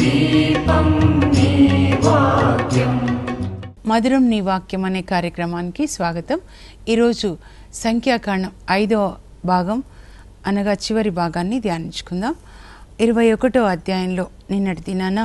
దీపం నీ వాక్యం మధురం నీ వాక్యం అనే కార్యక్రమానికి స్వాగతం ఈరోజు సంఖ్యాకాండం ఐదో భాగం అనగా చివరి భాగాన్ని ధ్యానించుకుందాం ఇరవై ఒకటో అధ్యాయంలో నిన్నటి దినాన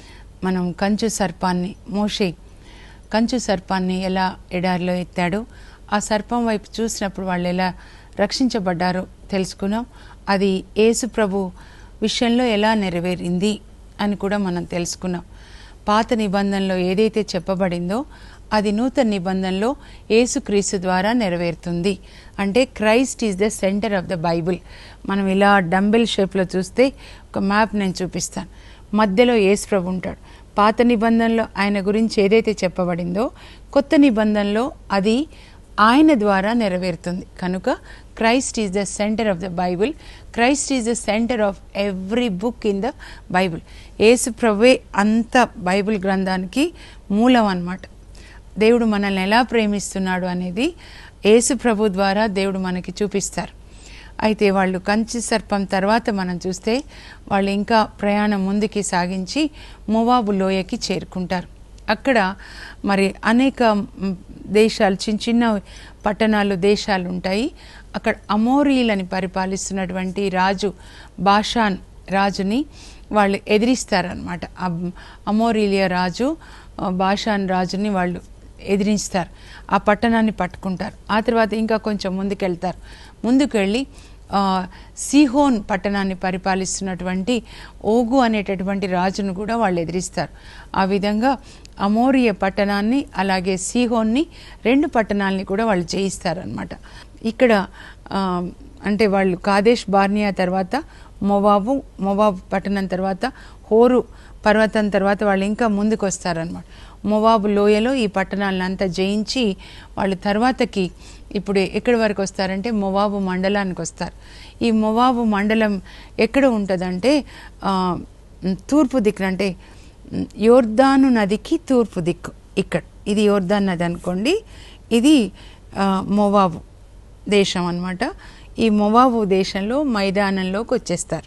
మనం కంచు సర్పాన్ని మోషే కంచు సర్పాన్ని ఎలా ఎడారిలో ఎత్తాడో ఆ సర్పం వైపు చూసినప్పుడు వాళ్ళు ఎలా రక్షించబడ్డారో తెలుసుకున్నాం అది యేసు ప్రభు విషయంలో ఎలా నెరవేరింది అని కూడా మనం తెలుసుకున్నాం పాత నిబంధనలో ఏదైతే చెప్పబడిందో అది నూతన నిబంధనలో యేసుక్రీస్తు ద్వారా నెరవేరుతుంది అంటే Christ is the centre of the Bible మనం ఇలా డంబెల్ షేప్లో చూస్తే ఒక మ్యాప్ నేను చూపిస్తాను మధ్యలో యేసు ప్రభు ఉంటాడు పాత నిబంధనలో ఆయన గురించి ఏదైతే చెప్పబడిందో కొత్త నిబంధనలో అది ఆయన ద్వారా నెరవేరుతుంది కనుక Christ is the centre of the Bible Christ is the centre of every book in the Bible Yesu ప్రభువే అంత బైబిల్ గ్రంథానికి మూలం అన్నమాట దేవుడు మనల్ని ఎలా ప్రేమిస్తున్నాడు అనేది యేసు ప్రభు ద్వారా దేవుడు మనకి చూపిస్తారు అయితే వాళ్ళు కంచి సర్పం తర్వాత మనం చూస్తే వాళ్ళు ఇంకా ప్రయాణం ముందుకి సాగించి మొవాబు లోయకి చేరుకుంటారు అక్కడ మరి అనేక మ్, దేశాలు చిన్న చిన్న పట్టణాలు దేశాలు ఉంటాయి అక్కడ అమోరీలని పరిపాలిస్తున్నటువంటి రాజు బాషాన్ రాజుని వాళ్ళు ఎదిరిస్తారనమాట అమోరీలియా రాజు ఆ, బాషాన్ రాజుని వాళ్ళు ఎదిరిస్తారు ఆ పట్టణాన్ని పట్టుకుంటారు ఆ తర్వాత ఇంకా కొంచెం ముందుకెళ్తారు ముందుకు వెళ్ళి ఆ, సిహోన్ పట్టణాన్ని పరిపాలిస్తున్నటువంటి ఓగు అనేటటువంటి రాజును కూడా వాళ్ళు ఎదిరిస్తారు ఆ విధంగా అమోరియ పట్టణాన్ని అలాగే సిహోన్ని రెండు పట్టణాలని కూడా వాళ్ళు జయిస్తారనమాట ఇక్కడ ఆ, అంటే వాళ్ళు కాదేశ్ బార్నియా తర్వాత మొవాబు మొవాబు పట్టణం తర్వాత హోరు పర్వతం తర్వాత వాళ్ళు ఇంకా ముందుకు వస్తారనమాట మొవాబు లోయలో ఈ పట్టణాలను అంతా జయించి వాళ్ళు తర్వాతకి ఇప్పుడు ఎక్కడి వరకు వస్తారంటే మొవాబు మండలానికి వస్తారు ఈ మొవాబు మండలం ఎక్కడ ఉంటుందంటే ఆ, తూర్పు దిక్కున అంటే మ్, యోర్దాను నదికి తూర్పు దిక్కు ఇక్కడ ఇది యోర్దాన్ నది అనుకోండి ఇది ఆ, మొవాబు దేశం అన్నమాట ఈ మొవాబు దేశంలో మైదానంలోకి వచ్చేస్తారు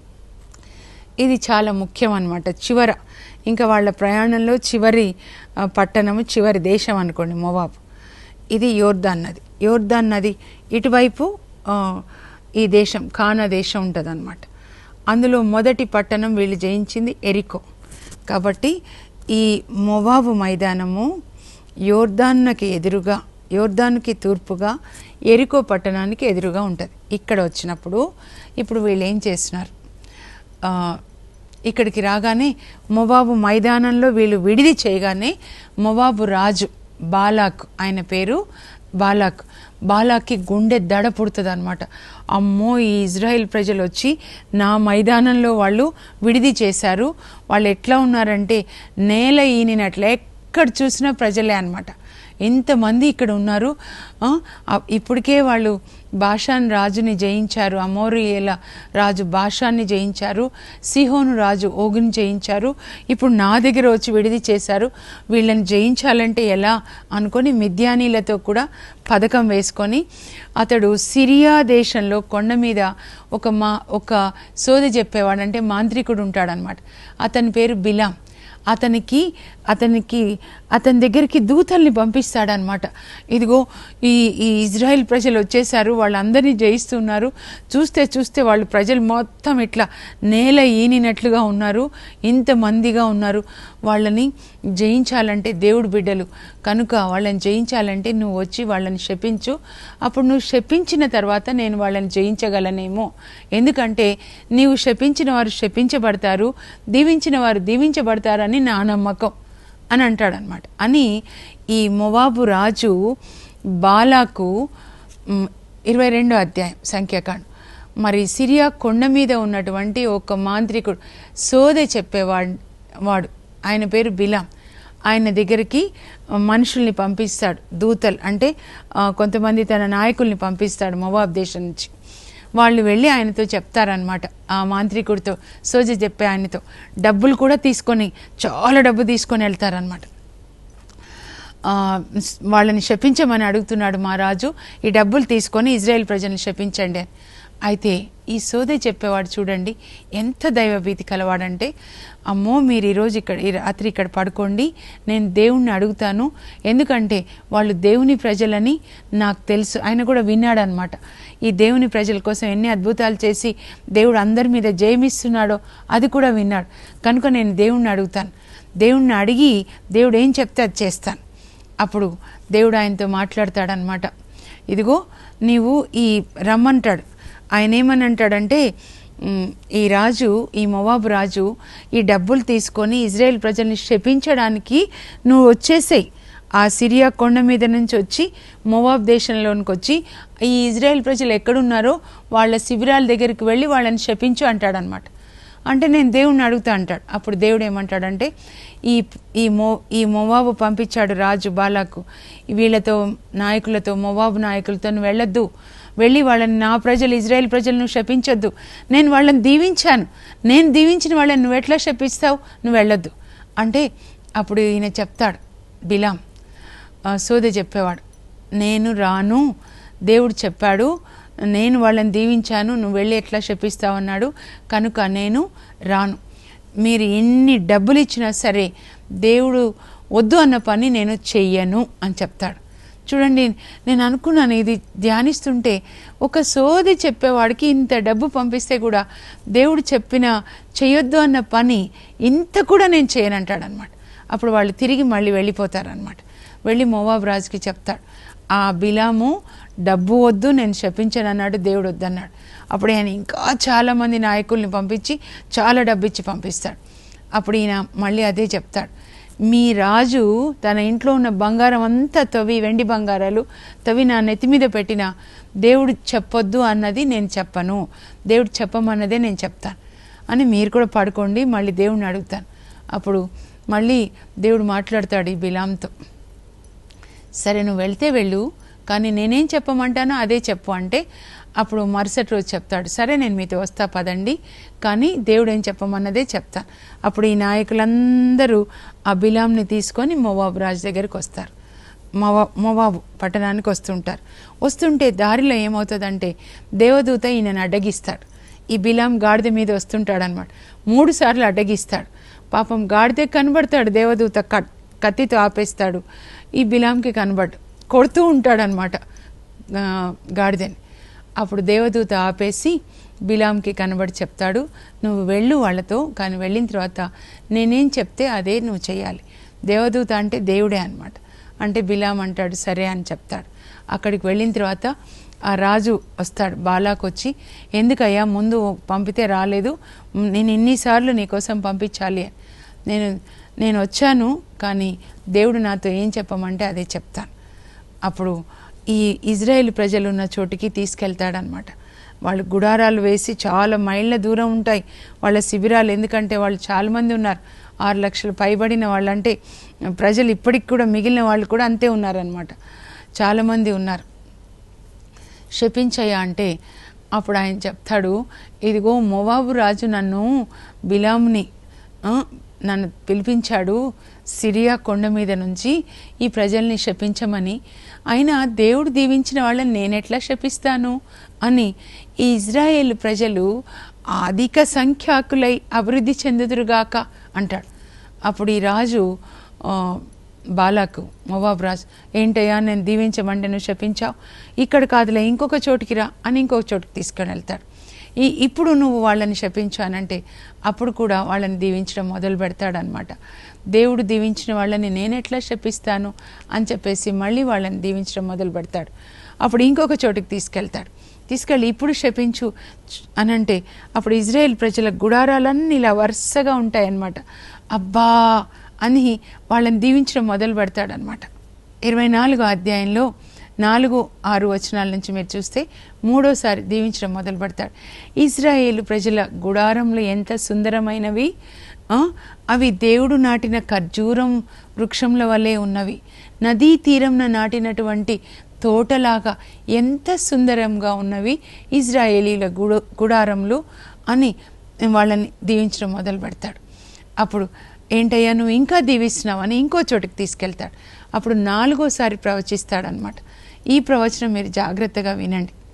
ఇది చాలా ముఖ్యం అన్నమాట చివర ఇంకా వాళ్ళ ప్రయాణంలో చివరి ఆ, పట్టణము చివరి దేశం అనుకోండి మొవాబు ఇది యోర్దాన్ నది యోర్దాన్ నది ఇటువైపు ఆ, ఈ దేశం కానా దేశం ఉంటుంది అందులో మొదటి పట్టణం వీళ్ళు జయించింది ఎరికో కాబట్టి ఈ మొవాబు మైదానము యోర్దాన్కి ఎదురుగా యోర్దాన్కి తూర్పుగా ఎరికో పట్టణానికి ఎదురుగా ఉంటుంది ఇక్కడ వచ్చినప్పుడు ఇప్పుడు వీళ్ళు ఏం చేస్తున్నారు ఆ, ఇక్కడికి రాగానే మొబాబు మైదానంలో వీళ్ళు విడిది చేయగానే మొబాబు రాజు బాలాక్ ఆయన పేరు బాలాక్ బాలాక్కి గుండె దడ పుడుతుంది అనమాట అమ్మో ఈ ఇజ్రాయెల్ ప్రజలు వచ్చి నా మైదానంలో వాళ్ళు విడిది చేశారు వాళ్ళు ఎట్లా ఉన్నారంటే నేల ఈనినట్లే ఎక్కడ చూసినా ప్రజలే అనమాట ఎంతమంది ఇక్కడ ఉన్నారు ఆ, ఆ, ఇప్పటికే వాళ్ళు బాషాన్ రాజుని జయించారు అమోరియల రాజు బాషాన్ని జయించారు సిహోను రాజు ఓగుని జయించారు ఇప్పుడు నా దగ్గర వచ్చి విడిది చేశారు వీళ్ళని జయించాలంటే ఎలా అనుకొని మిద్యానీలతో కూడా పథకం వేసుకొని అతడు సిరియా దేశంలో కొండ మీద ఒక మా ఒక సోది చెప్పేవాడు అంటే మాంత్రికుడు ఉంటాడనమాట అతని పేరు బిలాం అతనికి అతనికి అతని దగ్గరికి దూతల్ని పంపిస్తాడనమాట ఇదిగో ఈ ఈ ఇజ్రాయెల్ ప్రజలు వచ్చేసారు వాళ్ళందరినీ జయిస్తున్నారు చూస్తే చూస్తే వాళ్ళు ప్రజలు మొత్తం ఇట్లా నేల ఈనినట్లుగా ఉన్నారు ఇంతమందిగా ఉన్నారు వాళ్ళని జయించాలంటే దేవుడు బిడ్డలు కనుక వాళ్ళని జయించాలంటే నువ్వు వచ్చి వాళ్ళని శపించు అప్పుడు నువ్వు శపించిన తర్వాత నేను వాళ్ళని జయించగలనేమో ఎందుకంటే నీవు శపించిన వారు శపించబడతారు దీవించిన వారు దీవించబడతారని నా నమ్మకం అని అంటాడనమాట అని ఈ మొవాబు రాజు బాలాకు మ్, ఇరవై రెండో అధ్యాయం సంఖ్యాకాండం మరి సిరియా కొండ మీద ఉన్నటువంటి ఒక మాంత్రికుడు సోదె చెప్పేవాడు వాడు ఆయన పేరు బిలాం ఆయన దగ్గరికి మనుషుల్ని పంపిస్తాడు దూతలు అంటే ఆ, కొంతమంది తన నాయకుల్ని పంపిస్తాడు మొవాబ్ దేశం నుంచి వాళ్ళు వెళ్ళి ఆయనతో చెప్తారనమాట ఆ మాంత్రికుడితో సోజ చెప్పే ఆయనతో డబ్బులు కూడా తీసుకొని చాలా డబ్బు తీసుకొని వెళ్తారనమాట ఆ, స్- వాళ్ళని శపించమని అడుగుతున్నాడు మా రాజు ఈ డబ్బులు తీసుకొని ఇజ్రాయెల్ ప్రజల్ని శపించండి అని అయితే ఈ సోదే చెప్పేవాడు చూడండి ఎంత దైవభీతి కలవాడంటే అమ్మో మీరు ఈరోజు ఇక్కడ ఈ రాత్రి ఇక్కడ పడుకోండి నేను దేవుణ్ణి అడుగుతాను ఎందుకంటే వాళ్ళు దేవుని ప్రజలని నాకు తెలుసు ఆయన కూడా విన్నాడనమాట ఈ దేవుని ప్రజల కోసం ఎన్ని అద్భుతాలు చేసి దేవుడు అందరి మీద జయమిస్తున్నాడో అది కూడా విన్నాడు కనుక నేను దేవుణ్ణి అడుగుతాను దేవుణ్ణి అడిగి దేవుడు ఏం చెప్తే అది చేస్తాను అప్పుడు దేవుడు ఆయనతో మాట్లాడతాడనమాట ఇదిగో నీవు ఈ రమ్మంటాడు ఆయన ఏమని అంటాడంటే "ఉమ్, ఈ రాజు ఈ మొవాబు రాజు ఈ డబ్బులు తీసుకొని ఇజ్రాయెల్ ప్రజల్ని శపించడానికి నువ్వు వచ్చేసేయి ఆ సిరియా కొండ మీద నుంచి వచ్చి మొవాబ్ దేశంలోనికి వచ్చి ఈ ఇజ్రాయెల్ ప్రజలు ఎక్కడున్నారో వాళ్ళ శిబిరాల దగ్గరికి వెళ్ళి వాళ్ళని శపించు అంటాడనమాట అంటే నేను దేవుణ్ణి అడుగుతా అంటాడు అప్పుడు దేవుడు ఏమంటాడంటే ఈ ఈ మో ఈ మొవాబు పంపించాడు రాజు బాలాకు వీళ్ళతో నాయకులతో మొవాబు నాయకులతో నువ్వు వెళ్ళొద్దు వెళ్ళి వాళ్ళని నా ప్రజలు ఇజ్రాయెల్ ప్రజలు నువ్వు శపించొద్దు నేను వాళ్ళని దీవించాను నేను దీవించిన వాళ్ళని నువ్వు ఎట్లా శపిస్తావు నువ్వు వెళ్ళొద్దు అంటే అప్పుడు ఈయన చెప్తాడు బిలాం ఆ, సోదె చెప్పేవాడు నేను రాను దేవుడు చెప్పాడు నేను వాళ్ళని దీవించాను నువ్వు వెళ్ళి ఎట్లా శపిస్తావన్నాడు కనుక నేను రాను మీరు ఎన్ని డబ్బులు ఇచ్చినా సరే దేవుడు వద్దు అన్న పని నేను చెయ్యను అని చెప్తాడు చూడండి నేను అనుకున్నాను ఇది ధ్యానిస్తుంటే ఒక సోది చెప్పేవాడికి ఇంత డబ్బు పంపిస్తే కూడా దేవుడు చెప్పిన చేయొద్దు అన్న పని ఇంత కూడా నేను చేయనంటాడు అనమాట అప్పుడు వాళ్ళు తిరిగి మళ్ళీ వెళ్ళిపోతారనమాట వెళ్ళి మోవాబ్ రాజుకి చెప్తాడు ఆ బిలాము డబ్బు వద్దు నేను శపించను అన్నాడు దేవుడు వద్దన్నాడు అప్పుడు ఆయన ఇంకా చాలామంది నాయకుల్ని పంపించి చాలా డబ్బు ఇచ్చి పంపిస్తాడు అప్పుడు ఈయన మళ్ళీ అదే చెప్తాడు మీ రాజు తన ఇంట్లో ఉన్న బంగారం అంతా తవ్వి వెండి బంగారాలు తవ్వి నా నెత్తి మీద పెట్టిన దేవుడు చెప్పొద్దు అన్నది నేను చెప్పను దేవుడు చెప్పమన్నదే నేను చెప్తాను అని మీరు కూడా పడుకోండి మళ్ళీ దేవుడిని అడుగుతాను అప్పుడు మళ్ళీ దేవుడు మాట్లాడతాడు ఈ బిలాంతో సరే నువ్వు వెళ్తే వెళ్ళు కానీ నేనేం చెప్పమంటానో అదే చెప్పు అంటే అప్పుడు మరుసటి రోజు చెప్తాడు సరే నేను మీతో వస్తా పదండి కానీ దేవుడు ఏం చెప్పమన్నదే చెప్తాను అప్పుడు ఈ నాయకులందరూ ఆ బిలాంని తీసుకొని మొవాబు రాజు దగ్గరికి వస్తారు మొవా మొవాబు పట్టణానికి వస్తుంటారు వస్తుంటే దారిలో ఏమవుతుందంటే దేవదూత ఈయనను అడ్డగిస్తాడు ఈ బిలాం గాడిద మీద వస్తుంటాడు అనమాట మూడు సార్లు అడ్డగిస్తాడు పాపం గాడిదే కనబడతాడు దేవదూత కట్ కత్తితో ఆపేస్తాడు ఈ బిలాంకి కనబడు కొడుతూ ఉంటాడనమాట ఆ, గాడిదని అప్పుడు దేవదూత ఆపేసి బిలాంకి కనబడి చెప్తాడు నువ్వు వెళ్ళు వాళ్ళతో కానీ వెళ్ళిన తర్వాత నేనేం చెప్తే అదే నువ్వు చేయాలి దేవదూత అంటే దేవుడే అనమాట అంటే బిలాం అంటాడు సరే అని చెప్తాడు అక్కడికి వెళ్ళిన తర్వాత ఆ రాజు వస్తాడు బాలాకు వచ్చి ఎందుకయ్యా ముందు పంపితే రాలేదు నేను ఇన్నిసార్లు నీకోసం పంపించాలి అని నేను నేను వచ్చాను కానీ దేవుడు నాతో ఏం చెప్పమంటే అదే చెప్తాను అప్పుడు ఈ ఇజ్రాయెల్ ప్రజలు ఉన్న చోటికి తీసుకెళ్తాడనమాట వాళ్ళు గుడారాలు వేసి చాలా మైళ్ళ దూరం ఉంటాయి వాళ్ళ శిబిరాలు ఎందుకంటే వాళ్ళు చాలామంది ఉన్నారు ఆరు లక్షలు పైబడిన వాళ్ళంటే ప్రజలు ఇప్పటికి కూడా మిగిలిన వాళ్ళు కూడా అంతే ఉన్నారనమాట చాలామంది ఉన్నారు శపించయ్యా అంటే అప్పుడు ఆయన చెప్తాడు ఇదిగో మొవాబు రాజు నన్ను బిలాముని ఆ, నన్ను పిలిపించాడు సిరియా కొండ మీద నుంచి ఈ ప్రజల్ని శపించమని అయినా దేవుడు దీవించిన వాళ్ళని నేనెట్లా శపిస్తాను అని ఈ ఇజ్రాయేల్ ప్రజలు అధిక సంఖ్యాకులై అభివృద్ధి చెందుదురుగాక అంటాడు అప్పుడు ఈ రాజు ఆ, బాలాకు మొవాబ్ రాజు ఏంటయ్యా నేను దీవించమంటే నువ్వు శపించావు ఇక్కడ కాదులే ఇంకొక చోటికి రా అని ఇంకొక చోటికి తీసుకొని వెళ్తాడు ఈ ఇప్పుడు నువ్వు వాళ్ళని శపించానంటే అప్పుడు కూడా వాళ్ళని దీవించడం మొదలు పెడతాడనమాట దేవుడు దీవించిన వాళ్ళని నేను ఎట్లా శపిస్తాను అని చెప్పేసి మళ్ళీ వాళ్ళని దీవించడం మొదలు పెడతాడు అప్పుడు ఇంకొక చోటికి తీసుకెళ్తాడు తీసుకెళ్ళి ఇప్పుడు శపించు అని అంటే అప్పుడు ఇజ్రాయెల్ ప్రజల గుడారాలన్నీ ఇలా వరుసగా ఉంటాయన్నమాట అబ్బా అని వాళ్ళని దీవించడం మొదలు పెడతాడనమాట ఇరవై నాలుగో అధ్యాయంలో నాలుగు ఆరు వచనాల నుంచి మీరు చూస్తే మూడోసారి దీవించడం మొదలు పెడతాడు ఇజ్రాయేలు ప్రజల గుడారంలో ఎంత సుందరమైనవి ఆ, అవి దేవుడు నాటిన ఖర్జూరం వృక్షంల వలె ఉన్నవి నదీ తీరంన నాటినటువంటి తోటలాగా ఎంత సుందరంగా ఉన్నవి ఇజ్రాయేలీల గుడ గుడారంలో అని వాళ్ళని దీవించడం మొదలు పెడతాడు అప్పుడు ఏంటయ్యా నువ్వు ఇంకా దీవిస్తున్నావు అని ఇంకో చోటికి తీసుకెళ్తాడు అప్పుడు నాలుగోసారి ప్రవచిస్తాడనమాట ఈ ప్రవచనం మీరు జాగ్రత్తగా వినండి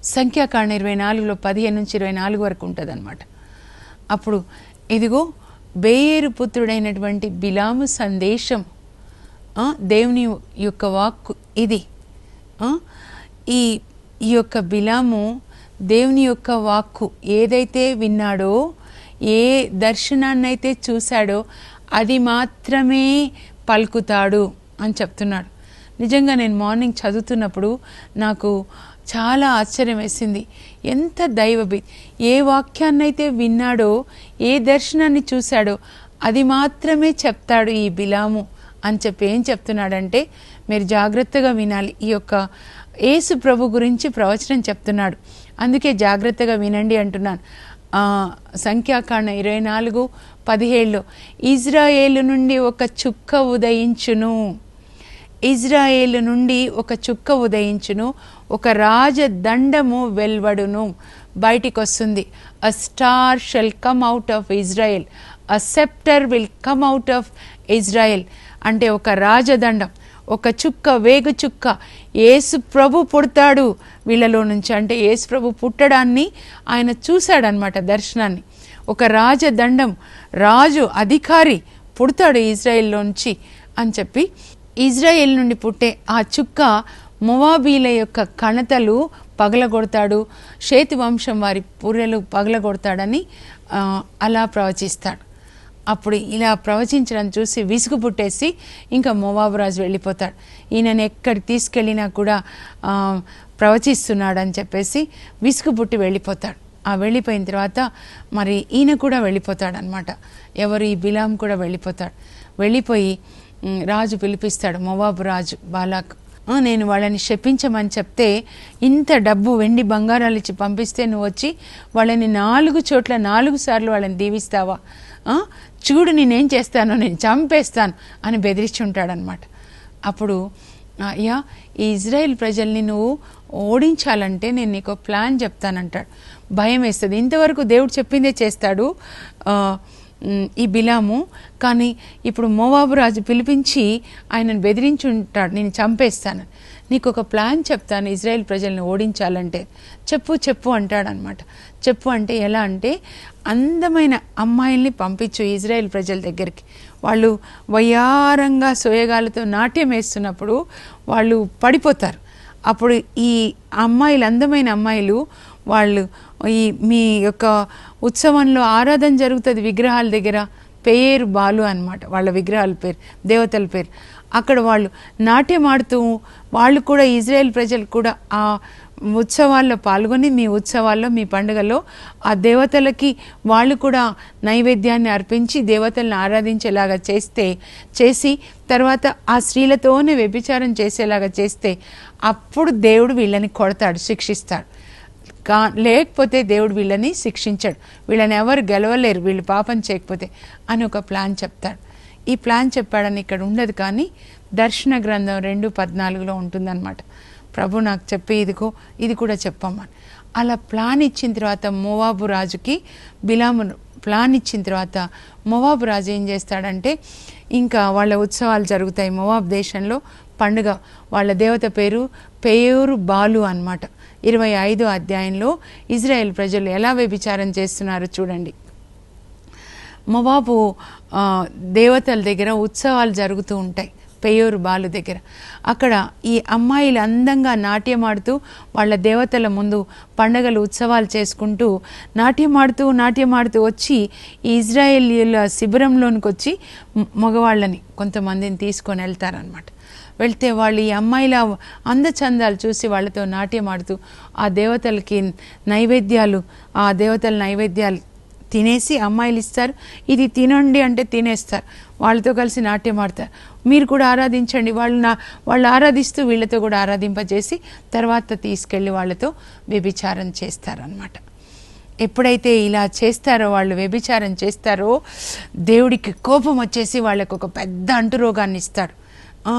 సంఖ్యాకాండ ఇరవై నాలుగులో పదిహేను నుంచి ఇరవై నాలుగు వరకు ఉంటుంది అప్పుడు ఇదిగో బేయేరు పుత్రుడైనటువంటి బిలాము సందేశం ఆ, దేవుని యొక్క వాక్కు ఇది ఆ, ఈ ఈ యొక్క బిలాము దేవుని యొక్క వాక్కు ఏదైతే విన్నాడో ఏ దర్శనాన్నైతే చూశాడో అది మాత్రమే పలుకుతాడు అని చెప్తున్నాడు నిజంగా నేను మార్నింగ్ చదువుతున్నప్పుడు నాకు చాలా ఆశ్చర్యం వేసింది ఎంత దైవభీ ఏ వాక్యాన్నైతే విన్నాడో ఏ దర్శనాన్ని చూశాడో అది మాత్రమే చెప్తాడు ఈ బిలాము అని చెప్పి ఏం చెప్తున్నాడంటే మీరు జాగ్రత్తగా వినాలి ఈ యొక్క యేసు ప్రభు గురించి ప్రవచనం చెప్తున్నాడు అందుకే జాగ్రత్తగా వినండి అంటున్నాను ఆ, సంఖ్యాకాండ ఇరవై నాలుగు పదిహేళ్ళు ఇజ్రాయేలు నుండి ఒక చుక్క ఉదయించును ఇజ్రాయేలు నుండి ఒక చుక్క ఉదయించును ఒక రాజదండము వెల్వడును బయటికి వస్తుంది a star shall come out of Israel a sceptre will come out of Israel అంటే ఒక రాజదండం ఒక చుక్క వేగు చుక్క యేసు ప్రభు పుడతాడు వీళ్ళలో నుంచి అంటే యేసు ప్రభు పుట్టడాన్ని ఆయన చూశాడనమాట దర్శనాన్ని ఒక రాజదండం రాజు అధికారి పుడతాడు ఇజ్రాయెల్లోంచి అని చెప్పి ఇజ్రాయెల్ నుండి పుట్టే ఆ చుక్క మొవాబీల యొక్క కణతలు పగలగొడతాడు షేతి వంశం వారి పుర్రెలు పగలగొడతాడని ఆ, అలా ప్రవచిస్తాడు అప్పుడు ఇలా ప్రవచించడం చూసి విసుగు పుట్టేసి ఇంకా మోవాబు రాజు వెళ్ళిపోతాడు ఈయనను ఎక్కడికి తీసుకెళ్ళినా కూడా ఆ, ప్రవచిస్తున్నాడని చెప్పేసి విసుగు పుట్టి వెళ్ళిపోతాడు ఆ వెళ్ళిపోయిన తర్వాత మరి ఈయన కూడా వెళ్ళిపోతాడు అనమాట ఎవరు ఈ బిలాం కూడా వెళ్ళిపోతాడు వెళ్ళిపోయి ఉమ్, రాజు పిలిపిస్తాడు మొవాబు రాజు బాలాక్ "ఆ, నేను వాళ్ళని శపించమని చెప్తే ఇంత డబ్బు వెండి బంగారాలు ఇచ్చి పంపిస్తే నువ్వు వచ్చి వాళ్ళని నాలుగు చోట్ల నాలుగు సార్లు వాళ్ళని దీవిస్తావా ఆ, చూడు నేనేం చేస్తానో నేను చంపేస్తాను అని బెదిరించుంటాడనమాట అప్పుడు అయ్యా ఈ ఇజ్రాయెల్ ప్రజల్ని నువ్వు ఓడించాలంటే నేను నీకు ఒక ప్లాన్ చెప్తానంటాడు భయం వేస్తుంది ఇంతవరకు దేవుడు చెప్పిందే చేస్తాడు ఆ, ఉమ్, ఈ బిలాము కానీ ఇప్పుడు మోవాబు రాజు పిలిపించి ఆయనను బెదిరించి ఉంటాడు నేను చంపేస్తాను నీకు ఒక ప్లాన్ చెప్తాను ఇజ్రాయెల్ ప్రజల్ని ఓడించాలంటే చెప్పు చెప్పు అంటాడనమాట చెప్పు అంటే ఎలా అంటే అందమైన అమ్మాయిల్ని పంపించు ఇజ్రాయెల్ ప్రజల దగ్గరికి వాళ్ళు వయారంగా సోయగాలతో నాట్యం వేస్తున్నప్పుడు వాళ్ళు పడిపోతారు అప్పుడు ఈ అమ్మాయిలు అందమైన అమ్మాయిలు వాళ్ళు ఈ మీ యొక్క ఉత్సవంలో ఆరాధన జరుగుతుంది విగ్రహాల దగ్గర పేరు బాలు అన్నమాట వాళ్ళ విగ్రహాల పేరు దేవతల పేరు అక్కడ వాళ్ళు నాట్యం ఆడుతూ వాళ్ళు కూడా ఇజ్రాయెల్ ప్రజలు కూడా ఆ ఉత్సవాల్లో పాల్గొని మీ ఉత్సవాల్లో మీ పండుగలో ఆ దేవతలకి వాళ్ళు కూడా నైవేద్యాన్ని అర్పించి దేవతలను ఆరాధించేలాగా చేస్తే చేసి తర్వాత ఆ స్త్రీలతోనే వ్యభిచారం చేసేలాగా చేస్తే అప్పుడు దేవుడు వీళ్ళని కొడతాడు శిక్షిస్తాడు కా లేకపోతే దేవుడు వీళ్ళని శిక్షించాడు వీళ్ళని ఎవరు గెలవలేరు వీళ్ళు పాపం చేయకపోతే అని ఒక ప్లాన్ చెప్తాడు ఈ ప్లాన్ చెప్పాడని ఇక్కడ ఉండదు కానీ దర్శన గ్రంథం రెండు పద్నాలుగులో ఉంటుందన్నమాట ప్రభు నాకు చెప్పి ఇదిగో ఇది కూడా చెప్పమ్మని అలా ప్లాన్ ఇచ్చిన తర్వాత మోవాబు రాజుకి బిలాము ప్లాన్ ఇచ్చిన తర్వాత మోవాబు రాజు ఏం చేస్తాడంటే ఇంకా వాళ్ళ ఉత్సవాలు జరుగుతాయి మోవాబ్ దేశంలో పండుగ వాళ్ళ దేవత పేరు పేరు బాలు అన్నమాట ఇరవై ఐదో అధ్యాయంలో ఇజ్రాయెల్ ప్రజలు ఎలా వ్యభిచారం చేస్తున్నారో చూడండి మొవాబు ఆ, దేవతల దగ్గర ఉత్సవాలు జరుగుతూ ఉంటాయి పెయ్యూరు బాలు దగ్గర అక్కడ ఈ అమ్మాయిలు అందంగా నాట్యం ఆడుతూ వాళ్ళ దేవతల ముందు పండగలు ఉత్సవాలు చేసుకుంటూ నాట్యం ఆడుతూ నాట్యం ఆడుతూ వచ్చి ఈ ఇజ్రాయేలీల శిబిరంలోనికి వచ్చి మ- మగవాళ్ళని కొంతమందిని తీసుకొని వెళ్తారనమాట వెళ్తే వాళ్ళు ఈ అమ్మాయిల అందచందాలు చూసి వాళ్ళతో నాట్యం ఆడుతూ ఆ దేవతలకి నైవేద్యాలు ఆ దేవతల నైవేద్యాలు తినేసి అమ్మాయిలు ఇస్తారు ఇది తినండి అంటే తినేస్తారు వాళ్ళతో కలిసి నాట్యం ఆడతారు మీరు కూడా ఆరాధించండి వాళ్ళు నా వాళ్ళు ఆరాధిస్తూ వీళ్ళతో కూడా ఆరాధింపజేసి తర్వాత తీసుకెళ్ళి వాళ్ళతో వ్యభిచారం చేస్తారనమాట ఎప్పుడైతే ఇలా చేస్తారో వాళ్ళు వ్యభిచారం చేస్తారో దేవుడికి కోపం వచ్చేసి వాళ్ళకు ఒక పెద్ద అంటురోగాన్ని ఇస్తాడు ఆ,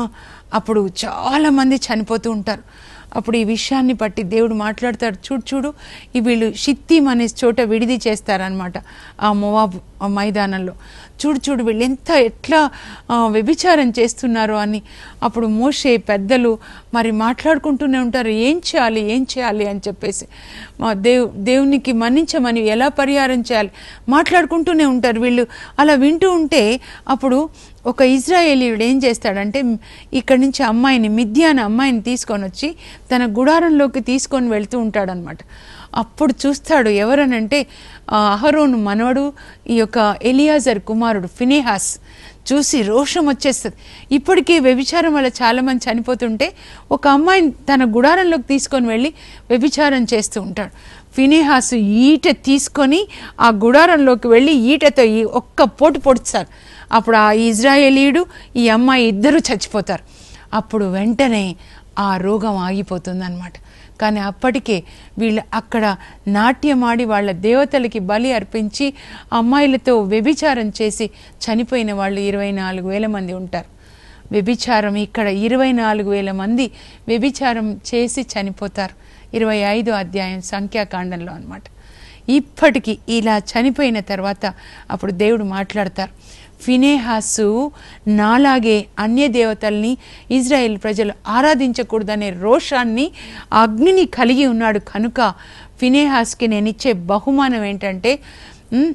అప్పుడు చాలామంది చనిపోతూ ఉంటారు అప్పుడు ఈ విషయాన్ని బట్టి దేవుడు మాట్లాడతాడు చూడు చూడు ఈ వీళ్ళు షిత్తీం అనే చోట విడిది చేస్తారనమాట ఆ మొవాబు ఆ మైదానంలో చూడు చూడు వీళ్ళు ఎంత ఎట్లా ఆ, వ్యభిచారం చేస్తున్నారో అని అప్పుడు మోషే పెద్దలు మరి మాట్లాడుకుంటూనే ఉంటారు ఏం చేయాలి ఏం చేయాలి అని చెప్పేసి మా దేవు దేవునికి మన్నించమని ఎలా పరిహారం చేయాలి మాట్లాడుకుంటూనే ఉంటారు వీళ్ళు అలా వింటూ ఉంటే అప్పుడు ఒక ఇజ్రాయేలీయుడు ఏం చేస్తాడంటే మ్, ఇక్కడి నుంచి అమ్మాయిని మిథ్యాన అమ్మాయిని తీసుకొని వచ్చి తన గుడారంలోకి తీసుకొని వెళ్తూ ఉంటాడనమాట అప్పుడు చూస్తాడు ఎవరనంటే ఆ, అహరోను మనవడు ఈ యొక్క ఎలియాజర్ కుమారుడు ఫినేహాస్ చూసి రోషం వచ్చేస్తుంది ఇప్పటికీ వ్యభిచారం వల్ల చాలామంది చనిపోతుంటే ఒక అమ్మాయిని తన గుడారంలోకి తీసుకొని వెళ్ళి వ్యభిచారం చేస్తూ ఉంటాడు ఫినేహాసు ఈట తీసుకొని ఆ గుడారంలోకి వెళ్ళి ఈటతో ఈ ఒక్క పోటు పొడుస్తారు అప్పుడు ఆ ఇజ్రాయేలీయుడు ఈ అమ్మాయి ఇద్దరు చచ్చిపోతారు అప్పుడు వెంటనే ఆ రోగం ఆగిపోతుందన్నమాట కానీ అప్పటికే వీళ్ళు అక్కడ నాట్యమాడి వాళ్ళ దేవతలకి బలి అర్పించి అమ్మాయిలతో వ్యభిచారం చేసి చనిపోయిన వాళ్ళు ఇరవై నాలుగు వేల మంది ఉంటారు వ్యభిచారం ఇక్కడ ఇరవై నాలుగు వేల మంది వ్యభిచారం చేసి చనిపోతారు ఇరవై ఐదు అధ్యాయం సంఖ్యాకాండంలో అన్నమాట ఇప్పటికీ ఇలా చనిపోయిన తర్వాత అప్పుడు దేవుడు మాట్లాడతారు ఫినేహాసు నాలాగే అన్య దేవతల్ని ఇజ్రాయెల్ ప్రజలు ఆరాధించకూడదనే రోషాన్ని ఆ అగ్నిని కలిగి ఉన్నాడు కనుక ఫినేహాస్కి నేను ఇచ్చే బహుమానం ఏంటంటే ఉమ్,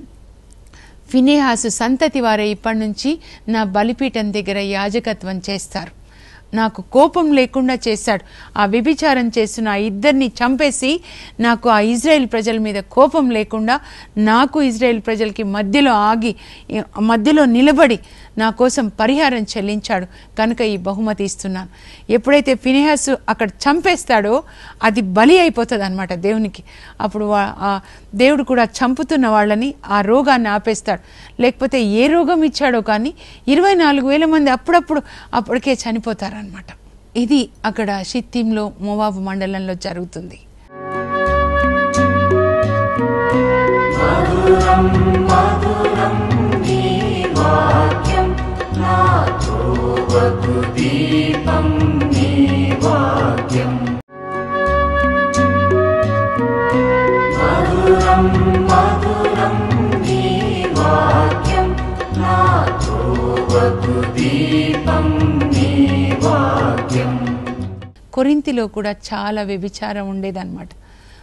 ఫినేహాసు సంతతి వారే ఇప్పటి నుంచి నా బలిపీఠం దగ్గర యాజకత్వం చేస్తారు నాకు కోపం లేకుండా చేశాడు ఆ వ్యభిచారం చేసిన ఆ ఇద్దరిని చంపేసి నాకు ఆ ఇజ్రాయెల్ ప్రజల మీద కోపం లేకుండా నాకు ఇజ్రాయెల్ ప్రజలకి మధ్యలో ఆగి ఈ- మధ్యలో నిలబడి నా కోసం పరిహారం చెల్లించాడు కనుక ఈ బహుమతి ఇస్తున్నాను ఎప్పుడైతే ఫినిహాసు అక్కడ చంపేస్తాడో అది బలి అయిపోతుంది అనమాట దేవునికి అప్పుడు వా- ఆ దేవుడు కూడా చంపుతున్న వాళ్ళని ఆ రోగాన్ని ఆపేస్తాడు లేకపోతే ఏ రోగం ఇచ్చాడో కానీ ఇరవై నాలుగు వేల మంది అప్పుడప్పుడు అప్పటికే చనిపోతారనమాట ఇది అక్కడ షిత్తింలో మోవాబు మండలంలో జరుగుతుంది మధురం మధురం నీ వాక్యం నాతో వకు దీపం నీ వాక్యం మధురం మధురం నీ వాక్యం నాతో వకు దీపం నీ వాక్యం కొరింతిలో కూడా చాలా వ్యభిచారం ఉండేదన్నమాట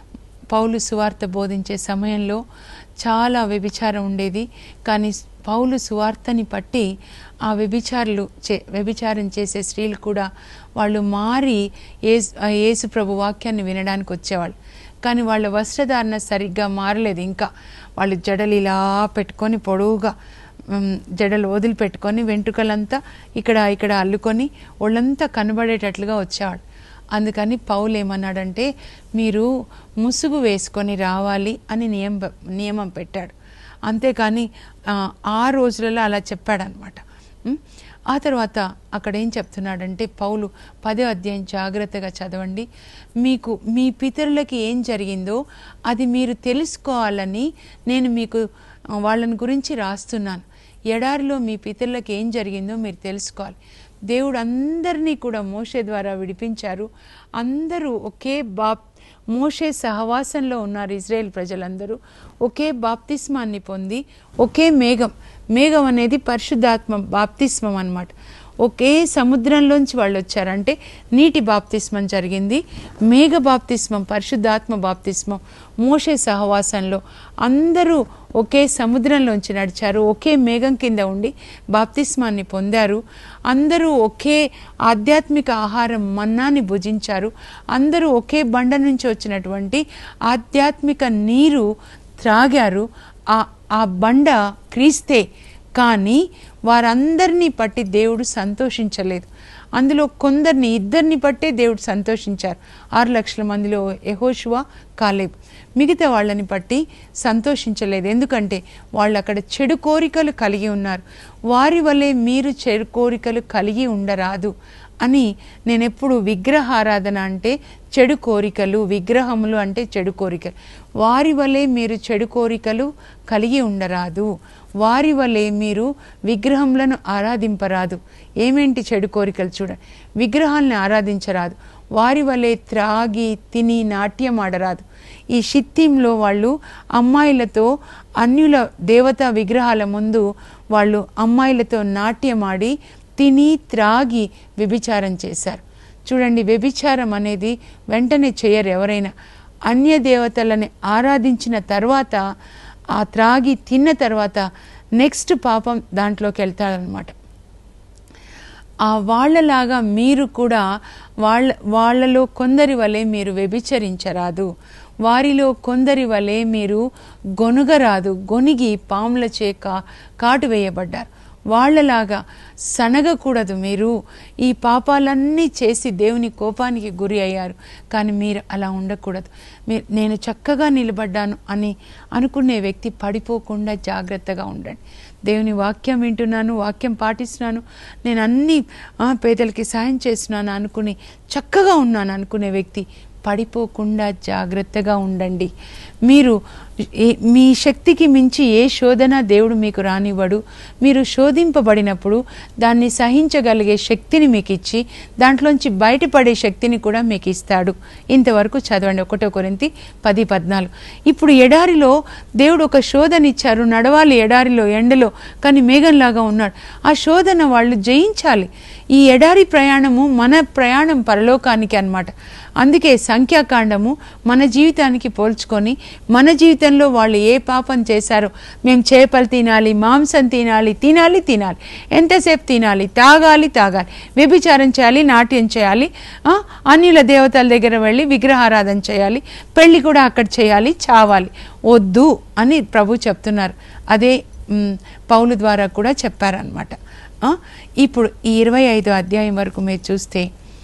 పౌలు సువార్త బోధించే సమయంలో చాలా వ్యభిచారం ఉండేది కానీ పౌలు సువార్తని పట్టి ఆ వ్యభిచారులు చే వ్యభిచారం చేసే స్త్రీలు కూడా వాళ్ళు మారి ఏసు ఆ యేసు ప్రభు వాక్యాన్ని వినడానికి వచ్చేవాళ్ళు కానీ వాళ్ళ వస్త్రధారణ సరిగ్గా మారలేదు ఇంకా వాళ్ళు జడలు ఇలా పెట్టుకొని పొడవుగా మ్, జడలు వదిలిపెట్టుకొని వెంట్రుకలంతా ఇక్కడ ఇక్కడ అల్లుకొని ఒళ్ళంతా కనబడేటట్లుగా వచ్చేవాడు అందుకని పౌలు ఏమన్నాడంటే మీరు ముసుగు వేసుకొని రావాలి అని నియమ నియమం పెట్టాడు అంతేకాని ఆ, ఆ రోజులలో అలా చెప్పాడనమాట ఉమ్, ఆ తర్వాత అక్కడ ఏం చెప్తున్నాడంటే పౌలు పదో అధ్యాయం జాగ్రత్తగా చదవండి మీకు మీ పితరులకి ఏం జరిగిందో అది మీరు తెలుసుకోవాలని నేను మీకు ఆ, వాళ్ళని గురించి రాస్తున్నాను ఎడారిలో మీ పితరులకు ఏం జరిగిందో మీరు తెలుసుకోవాలి దేవుడు అందరినీ కూడా మోషే ద్వారా విడిపించారు అందరూ ఒకే బాప్ మోషే సహవాసంలో ఉన్నారు ఇజ్రాయెల్ ప్రజలందరూ ఒకే బాప్తిస్మాన్ని పొంది ఒకే మేఘం మేఘం అనేది పరిశుద్ధాత్మ బాప్తిస్మం అన్నమాట ఒకే సముద్రంలోంచి వాళ్ళు వచ్చారు అంటే నీటి బాప్తిస్మం జరిగింది మేఘ బాప్తిస్మం పరిశుద్ధాత్మ బాప్తిస్మం మోషే సహవాసంలో అందరూ ఒకే సముద్రంలోంచి నడిచారు ఒకే మేఘం కింద ఉండి బాప్తిస్మాన్ని పొందారు అందరూ ఒకే ఆధ్యాత్మిక ఆహారం మన్నాని భుజించారు అందరూ ఒకే బండ నుంచి వచ్చినటువంటి ఆధ్యాత్మిక నీరు త్రాగారు ఆ ఆ బండ క్రీస్తే కానీ వారందరినీ పట్టి దేవుడు సంతోషించలేదు అందులో కొందరిని ఇద్దరిని పట్టే దేవుడు సంతోషించారు ఆరు లక్షల మందిలో యెహోషువ కాలేబ్ మిగతా వాళ్ళని పట్టి సంతోషించలేదు ఎందుకంటే వాళ్ళు అక్కడ చెడు కోరికలు కలిగి ఉన్నారు వారి వల్లే మీరు చెడు కోరికలు కలిగి ఉండరాదు అని నేను ఎప్పుడు విగ్రహారాధన అంటే చెడు కోరికలు విగ్రహములు అంటే చెడు కోరికలు వారి వలె మీరు చెడు కోరికలు కలిగి ఉండరాదు వారి వలె మీరు విగ్రహములను ఆరాధింపరాదు ఏమేంటి చెడు కోరికలు చూడండి విగ్రహాలను ఆరాధించరాదు వారి వలె త్రాగి తిని నాట్యం ఆడరాదు ఈ షిత్తింలో వాళ్ళు అమ్మాయిలతో అన్యుల దేవతా విగ్రహాల ముందు వాళ్ళు అమ్మాయిలతో నాట్యం ఆడి తిని త్రాగి వ్యభిచారం చేశారు చూడండి వ్యభిచారం అనేది వెంటనే చేయరు ఎవరైనా అన్య దేవతలని ఆరాధించిన తర్వాత ఆ త్రాగి తిన్న తర్వాత నెక్స్ట్ పాపం దాంట్లోకి వెళ్తారనమాట ఆ వాళ్ళలాగా మీరు కూడా వాళ్ళ వాళ్ళలో కొందరి వలె మీరు వ్యభిచరించరాదు వారిలో కొందరి వలె మీరు గొనుగరాదు గొనిగి పాముల చేక కాటు వేయబడ్డారు వాళ్ళలాగా సనగకూడదు మీరు ఈ పాపాలన్నీ చేసి దేవుని కోపానికి గురి అయ్యారు కానీ మీరు అలా ఉండకూడదు మీరు నేను చక్కగా నిలబడ్డాను అని అనుకునే వ్యక్తి పడిపోకుండా జాగ్రత్తగా ఉండండి దేవుని వాక్యం వింటున్నాను వాక్యం పాటిస్తున్నాను నేను అన్ని ఆ, పేదలకి సాయం చేస్తున్నాను అనుకుని చక్కగా ఉన్నాను అనుకునే వ్యక్తి పడిపోకుండా జాగ్రత్తగా ఉండండి మీరు ఏ- మీ శక్తికి మించి ఏ శోధన దేవుడు మీకు రానివ్వడు మీరు శోధింపబడినప్పుడు దాన్ని సహించగలిగే శక్తిని మీకు ఇచ్చి దాంట్లోంచి బయటపడే శక్తిని కూడా మీకు ఇస్తాడు ఇంతవరకు చదవండి ఒకటో కొరింతి పది పద్నాలుగు ఇప్పుడు ఎడారిలో దేవుడు ఒక శోధన ఇచ్చారు నడవాలి ఎడారిలో ఎండలో కానీ మేఘంలాగా ఉన్నాడు ఆ శోధన వాళ్ళు జయించాలి ఈ ఎడారి ప్రయాణము మన ప్రయాణం పరలోకానికి అన్నమాట అందుకే సంఖ్యాకాండము మన జీవితానికి పోల్చుకొని మన జీవితంలో వాళ్ళు ఏ పాపం చేశారో మేము చేపలు తినాలి మాంసం తినాలి తినాలి తినాలి ఎంతసేపు తినాలి తాగాలి తాగాలి వ్యభిచారం చేయాలి నాట్యం చేయాలి ఆ, అన్యుల దేవతల దగ్గర వెళ్ళి విగ్రహారాధన చేయాలి పెళ్లి కూడా అక్కడ చేయాలి చావాలి వద్దు అని ప్రభు చెప్తున్నారు అదే మ్, పౌలు ద్వారా కూడా చెప్పారనమాట ఇప్పుడు ఈ ఇరవై ఐదో అధ్యాయం వరకు మీరు చూస్తే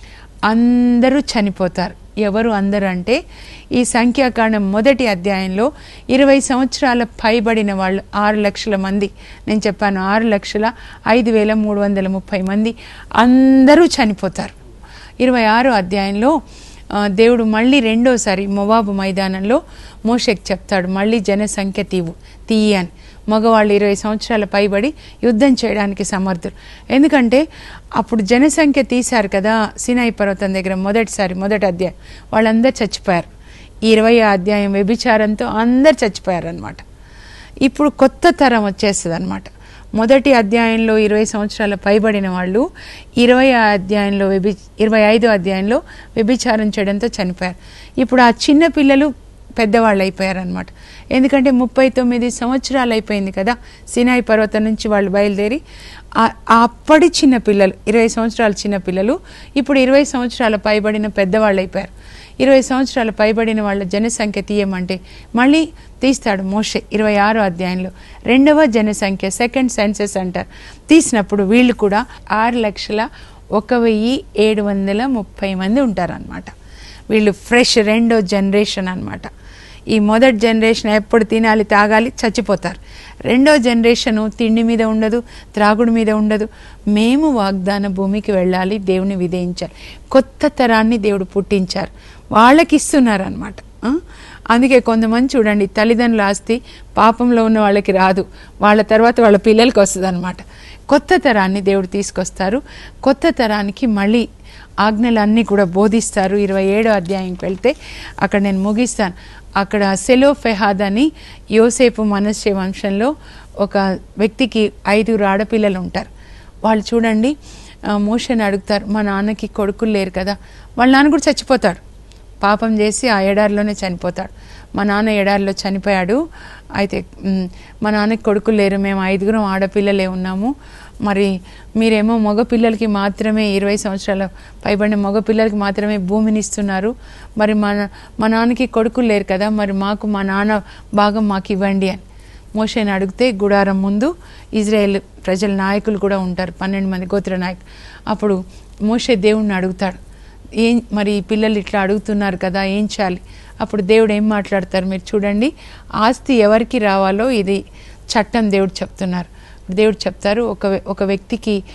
అందరూ చనిపోతారు ఎవరు అందరూ అంటే ఈ సంఖ్యాకాండం మొదటి అధ్యాయంలో ఇరవై సంవత్సరాల పైబడిన వాళ్ళు ఆరు లక్షల మంది నేను చెప్పాను ఆరు లక్షల ఐదు వేల మూడు వందల ముప్పై మంది అందరూ చనిపోతారు ఇరవై ఆరో అధ్యాయంలో ఆ, దేవుడు మళ్ళీ రెండోసారి మొవాబు మైదానంలో మోషకి చెప్తాడు మళ్ళీ జనసంఖ్య తీవు తీయి అని మగవాళ్ళు ఇరవై సంవత్సరాల పైబడి యుద్ధం చేయడానికి సమర్థులు ఎందుకంటే అప్పుడు జనసంఖ్య తీశారు కదా సినాయి పర్వతం దగ్గర మొదటిసారి మొదటి అధ్యాయం వాళ్ళందరూ చచ్చిపోయారు ఈ ఇరవై అధ్యాయం వ్యభిచారంతో అందరు చచ్చిపోయారు అనమాట ఇప్పుడు కొత్త తరం వచ్చేస్తుంది అనమాట మొదటి అధ్యాయంలో ఇరవై సంవత్సరాల పైబడిన వాళ్ళు ఇరవై అధ్యాయంలో వ్యభి ఇరవై ఐదో అధ్యాయంలో వ్యభిచారం చేయడంతో చనిపోయారు ఇప్పుడు ఆ చిన్న పిల్లలు పెద్దవాళ్ళు అయిపోయారు అనమాట ఎందుకంటే ముప్పై తొమ్మిది సంవత్సరాలు అయిపోయింది కదా సినాయి పర్వతం నుంచి వాళ్ళు బయలుదేరి ఆ- ఆ అప్పటి చిన్న పిల్లలు ఇరవై సంవత్సరాల చిన్న పిల్లలు ఇప్పుడు ఇరవై సంవత్సరాల పైబడిన పెద్దవాళ్ళు అయిపోయారు ఇరవై సంవత్సరాల పైబడిన వాళ్ళ జనసంఖ్య తీయమంటే మళ్ళీ తీస్తాడు మోషే ఇరవై ఆరో అధ్యాయంలో రెండవ జనసంఖ్య సెకండ్ సెన్సెస్ అంటారు తీసినప్పుడు వీళ్ళు కూడా ఆరు లక్షల ఒక వెయ్యి ఏడు వందల ముప్పై మంది ఉంటారనమాట వీళ్ళు ఫ్రెష్ రెండో జనరేషన్ అన్నమాట ఈ మొదటి జనరేషన్ ఎప్పుడు తినాలి తాగాలి చచ్చిపోతారు రెండో జనరేషను తిండి మీద ఉండదు త్రాగుడు మీద ఉండదు మేము వాగ్దాన భూమికి వెళ్ళాలి దేవుని విధేయించాలి కొత్త తరాన్ని దేవుడు పుట్టించారు వాళ్ళకి ఇస్తున్నారు అనమాట అందుకే కొంతమంది చూడండి తల్లిదండ్రుల ఆస్తి పాపంలో ఉన్న వాళ్ళకి రాదు వాళ్ళ తర్వాత వాళ్ళ పిల్లలకి వస్తుంది అనమాట కొత్త తరాన్ని దేవుడు తీసుకొస్తారు కొత్త తరానికి మళ్ళీ ఆజ్ఞలన్నీ కూడా బోధిస్తారు ఇరవై ఏడో అధ్యాయంకి వెళ్తే అక్కడ నేను ముగిస్తాను అక్కడ సెలో ఫెహాద్ అని యోసేపు మనస్సే వంశంలో ఒక వ్యక్తికి ఐదుగురు ఆడపిల్లలు ఉంటారు వాళ్ళు చూడండి ఆ, మోషని అడుగుతారు మా నాన్నకి కొడుకులు లేరు కదా వాళ్ళ నాన్న కూడా చచ్చిపోతాడు పాపం చేసి ఆ ఎడారిలోనే చనిపోతాడు మా నాన్న ఎడారిలో చనిపోయాడు అయితే మ్, మా నాన్నకి కొడుకులు లేరు మేము ఐదుగురం ఆడపిల్లలే ఉన్నాము మరి మీరేమో మగ పిల్లలకి మాత్రమే ఇరవై సంవత్సరాల పైబడిన మగ పిల్లలకి మాత్రమే భూమిని ఇస్తున్నారు మరి మన మా నాన్నకి కొడుకులు లేరు కదా మరి మాకు మా నాన్న భాగం మాకు ఇవ్వండి అని మోషేని అడిగితే గుడారం ముందు ఇజ్రాయెల్ ప్రజల నాయకులు కూడా ఉంటారు పన్నెండు మంది గోత్ర నాయకులు అప్పుడు మోషే దేవుణ్ణి అడుగుతాడు ఏం మరి ఈ పిల్లలు ఇట్లా అడుగుతున్నారు కదా ఏం చేయాలి అప్పుడు దేవుడు ఏం మాట్లాడతారు మీరు చూడండి ఆస్తి ఎవరికి రావాలో ఇది చట్టం దేవుడు చెప్తున్నారు దేవుడు చెప్తారు ఒక వ్య- ఒక వ్యక్తికి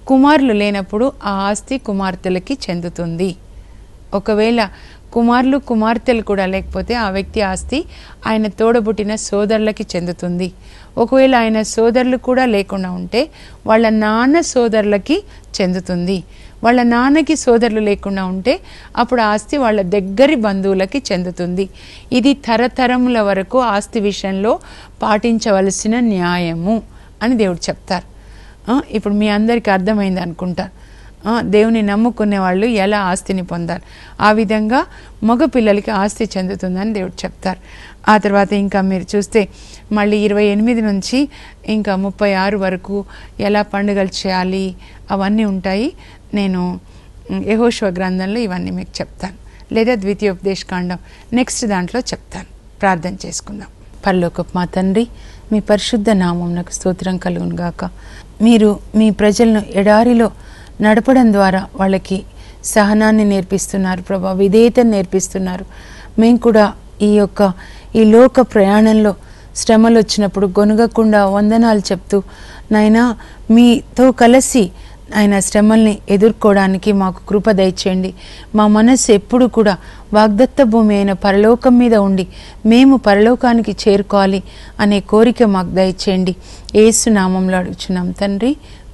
కుమారులు లేనప్పుడు ఆ ఆస్తి కుమార్తెలకి చెందుతుంది ఒకవేళ కుమారులు కుమార్తెలు కూడా లేకపోతే ఆ వ్యక్తి ఆస్తి ఆయన తోడబుట్టిన సోదరులకి చెందుతుంది ఒకవేళ ఆయన సోదరులు కూడా లేకుండా ఉంటే వాళ్ళ నాన్న సోదరులకి చెందుతుంది వాళ్ళ నాన్నకి సోదరులు లేకుండా ఉంటే అప్పుడు ఆస్తి వాళ్ళ దగ్గరి బంధువులకి చెందుతుంది ఇది తరతరముల వరకు ఆస్తి విషయంలో పాటించవలసిన న్యాయము అని దేవుడు చెప్తారు ఆ, ఇప్పుడు మీ అందరికీ అర్థమైంది అనుకుంటా ఆ, దేవుని నమ్ముకునే వాళ్ళు ఎలా ఆస్తిని పొందాలి ఆ విధంగా మగ పిల్లలకి ఆస్తి చెందుతుందని దేవుడు చెప్తారు ఆ తర్వాత ఇంకా మీరు చూస్తే మళ్ళీ ఇరవై ఎనిమిది నుంచి ఇంకా ముప్పై ఆరు వరకు ఎలా పండుగలు చేయాలి అవన్నీ ఉంటాయి నేను ఉమ్, యెహోషువ గ్రంథంలో ఇవన్నీ మీకు చెప్తాను లేదా ద్వితీయోపదేశ కాండం నెక్స్ట్ దాంట్లో చెప్తాను ప్రార్థన చేసుకుందాం పరలోకపు మా తండ్రి మీ పరిశుద్ధ నామంనకు స్తోత్రం కలుగును గాక మీరు మీ ప్రజలను ఎడారిలో నడపడం ద్వారా వాళ్ళకి సహనాన్ని నేర్పిస్తున్నారు ప్రభా విధేయతను నేర్పిస్తున్నారు మేము కూడా ఈ యొక్క ఈ లోక ప్రయాణంలో శ్రమలు వచ్చినప్పుడు గొనగకుండా వందనాలు చెప్తూ నాయనా మీతో కలిసి ఆయన శ్రమల్ని ఎదుర్కోవడానికి మాకు కృప దయచేయండి మా మనస్సు ఎప్పుడు కూడా వాగ్దత్త భూమి అయిన పరలోకం మీద ఉండి మేము పరలోకానికి చేరుకోవాలి అనే కోరిక మాకు దయచేయండి ఏసు నామంలో అడుగుచున్నాం తండ్రి